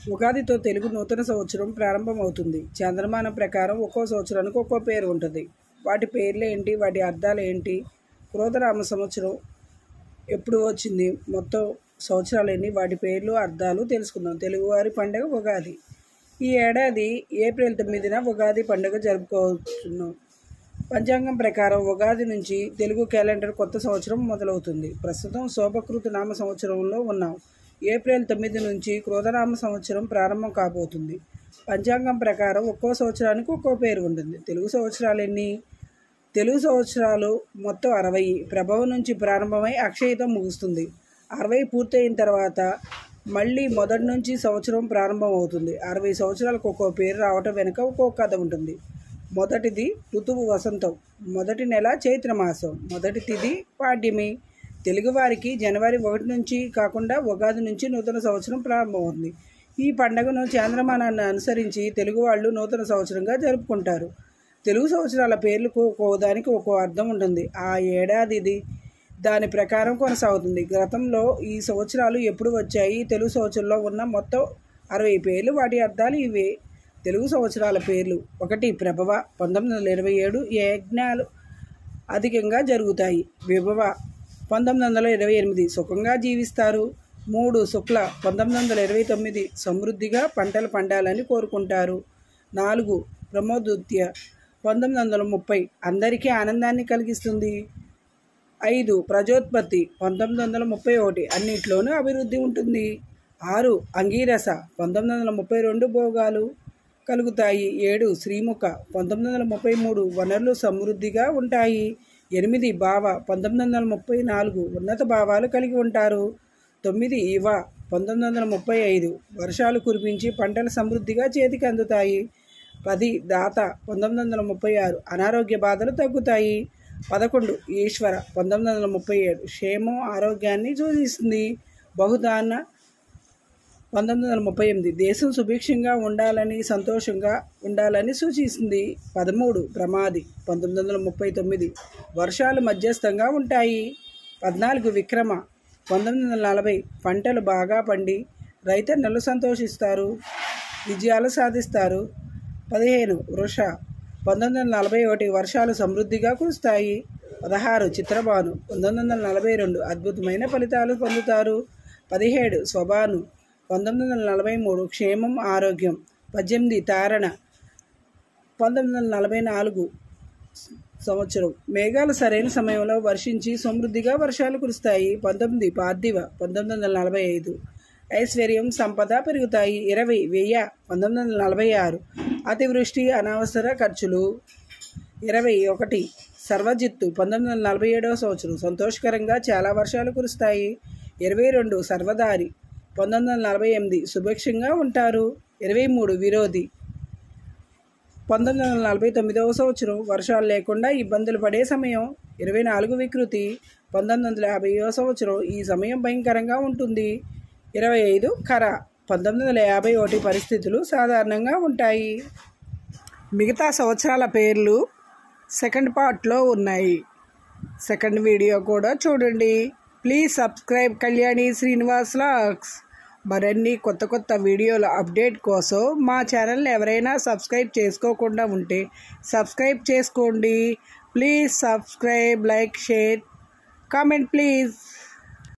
ఉగాదితో తెలుగు నూతన సంవత్సరం ప్రారంభమవుతుంది చంద్రమానం ప్రకారం ఒక్కో సంవత్సరానికి ఒక్కో పేరు ఉంటుంది వాటి పేర్లు ఏంటి వాటి అర్థాలు ఏంటి క్రోధనామ సంవత్సరం ఎప్పుడు వచ్చింది మొత్తం సంవత్సరాలు ఎన్ని వాటి పేర్లు అర్థాలు తెలుసుకుందాం తెలుగువారి పండుగ ఉగాది ఈ ఏడాది ఏప్రిల్ తొమ్మిదిన ఉగాది పండుగ జరుపుకోతున్నాం పంచాంగం ప్రకారం ఉగాది నుంచి తెలుగు క్యాలెండర్ కొత్త సంవత్సరం మొదలవుతుంది ప్రస్తుతం శోభకృత నామ సంవత్సరంలో ఉన్నాం ఏప్రిల్ తొమ్మిది నుంచి క్రోధనామ సంవత్సరం ప్రారంభం కాబోతుంది పంచాంగం ప్రకారం ఒక్కో సంవత్సరానికి ఒక్కో పేరు ఉంటుంది తెలుగు సంవత్సరాలు ఎన్ని తెలుగు సంవత్సరాలు మొత్తం అరవై ప్రభవం నుంచి ప్రారంభమై అక్షయతం ముగుస్తుంది అరవై పూర్తయిన తర్వాత మళ్ళీ మొదటి నుంచి సంవత్సరం ప్రారంభం అవుతుంది అరవై సంవత్సరాలకు ఒక్కో పేరు రావటం వెనుక ఒక్కో కథ ఉంటుంది మొదటిది ఋతువు వసంతం మొదటి నెల చైత్రమాసం మొదటి తిథి పాడ్యమి తెలుగువారికి జనవరి ఒకటి నుంచి కాకుండా ఉగాది నుంచి నూతన సంవత్సరం ప్రారంభమవుతుంది ఈ పండుగను చాంద్రమానాన్ని అనుసరించి తెలుగు వాళ్ళు నూతన సంవత్సరంగా జరుపుకుంటారు తెలుగు సంవత్సరాల పేర్లకు ఒక్కో దానికి ఒక్కో అర్థం ఉంటుంది ఆ ఏడాదిది దాని ప్రకారం కొనసాగుతుంది గతంలో ఈ సంవత్సరాలు ఎప్పుడు వచ్చాయి తెలుగు సంవత్సరంలో ఉన్న మొత్తం అరవై పేర్లు వాటి అర్థాలు ఇవే తెలుగు సంవత్సరాల పేర్లు ఒకటి ప్రభవ పంతొమ్మిది వందల ఇరవై ఏడు యజ్ఞాలు అధికంగా జరుగుతాయి విభవ పంతొమ్మిది వందల ఇరవై ఎనిమిది సుఖంగా జీవిస్తారు మూడు శుక్ల పంతొమ్మిది వందల ఇరవై తొమ్మిది సమృద్ధిగా పంటలు పండాలని కోరుకుంటారు నాలుగు ప్రమోదృత్య పంతొమ్మిది వందల ముప్పై అందరికీ ఆనందాన్ని కలిగిస్తుంది ఐదు ప్రజోత్పత్తి పంతొమ్మిది వందల ముప్పై ఒకటి అన్నిట్లోనూ అభివృద్ధి ఉంటుంది ఆరు అంగీరస పంతొమ్మిది వందల ముప్పై రెండు భోగాలు కలుగుతాయి ఏడు శ్రీముఖ పంతొమ్మిది వందల ముప్పై మూడు వనరులు సమృద్ధిగా ఉంటాయి ఎనిమిది భావ పంతొమ్మిది వందల ముప్పై నాలుగు ఉన్నత భావాలు కలిగి ఉంటారు తొమ్మిది ఇవ పంతొమ్మిది వందల ముప్పై ఐదు వర్షాలు కురిపించి పంటలు సమృద్ధిగా చేతికి అందుతాయి పది దాత పంతొమ్మిది వందల ముప్పై ఆరు అనారోగ్య బాధలు తగ్గుతాయి పదకొండు ఈశ్వర పంతొమ్మిది వందల ముప్పై ఏడు క్షేమం ఆరోగ్యాన్ని సూచిస్తుంది బహుదాన పంతొమ్మిది వందల ముప్పై ఎనిమిది దేశం సుభిక్షంగా ఉండాలని సంతోషంగా ఉండాలని సూచిస్తుంది పదమూడు ప్రమాది పంతొమ్మిది వందల ముప్పై తొమ్మిది వర్షాలు మధ్యస్థంగా ఉంటాయి పద్నాలుగు విక్రమ పంతొమ్మిది వందల నలభై పంటలు బాగా పండి రైతన్నలు సంతోషిస్తారు విజయాలు సాధిస్తారు పదిహేను వృష పంతొమ్మిది వందల నలభై ఒకటి వర్షాలు సమృద్ధిగా కురుస్తాయి పదహారు చిత్రబాను పంతొమ్మిది వందల నలభై రెండు అద్భుతమైన ఫలితాలు పొందుతారు పదిహేడు స్వభాను పంతొమ్మిది వందల నలభై మూడు క్షేమం ఆరోగ్యం పద్దెనిమిది తారణ పంతొమ్మిది వందల నలభై నాలుగు సంవత్సరం మేఘాలు సరైన సమయంలో వర్షించి సమృద్ధిగా వర్షాలు కురుస్తాయి పంతొమ్మిది పార్థివ పంతొమ్మిది వందల నలభై ఐదు ఐశ్వర్యం సంపద పెరుగుతాయి ఇరవై వెయ్య పంతొమ్మిది వందల నలభై ఆరు అతివృష్టి అనవసర ఖర్చులు ఇరవై ఒకటి సర్వజిత్తు పంతొమ్మిది వందల నలభై ఏడవ సంవత్సరం సంతోషకరంగా చాలా వర్షాలు కురుస్తాయి ఇరవై రెండు సర్వదారి పంతొమ్మిది వందల నలభై ఎనిమిది సుభిక్షంగా ఉంటారు ఇరవై మూడు విరోధి పంతొమ్మిది వందల నలభై తొమ్మిదవ సంవత్సరం వర్షాలు లేకుండా ఇబ్బందులు పడే సమయం ఇరవై నాలుగు వికృతి పంతొమ్మిది వందల యాభైవ సంవత్సరం ఈ సమయం భయంకరంగా ఉంటుంది ఇరవై ఐదు కర పంతొమ్మిది వందల యాభై ఒకటి పరిస్థితులు సాధారణంగా ఉంటాయి మిగతా సంవత్సరాల పేర్లు సెకండ్ పార్ట్లో ఉన్నాయి సెకండ్ వీడియో కూడా చూడండి ప్లీజ్ సబ్స్క్రైబ్ కళ్యాణి శ్రీనివాస్ లాక్స్ మరిన్ని కొత్త కొత్త వీడియోల అప్డేట్ కోసం మా ఛానల్ని ఎవరైనా సబ్స్క్రైబ్ చేసుకోకుండా ఉంటే సబ్స్క్రైబ్ చేసుకోండి please subscribe like share comment please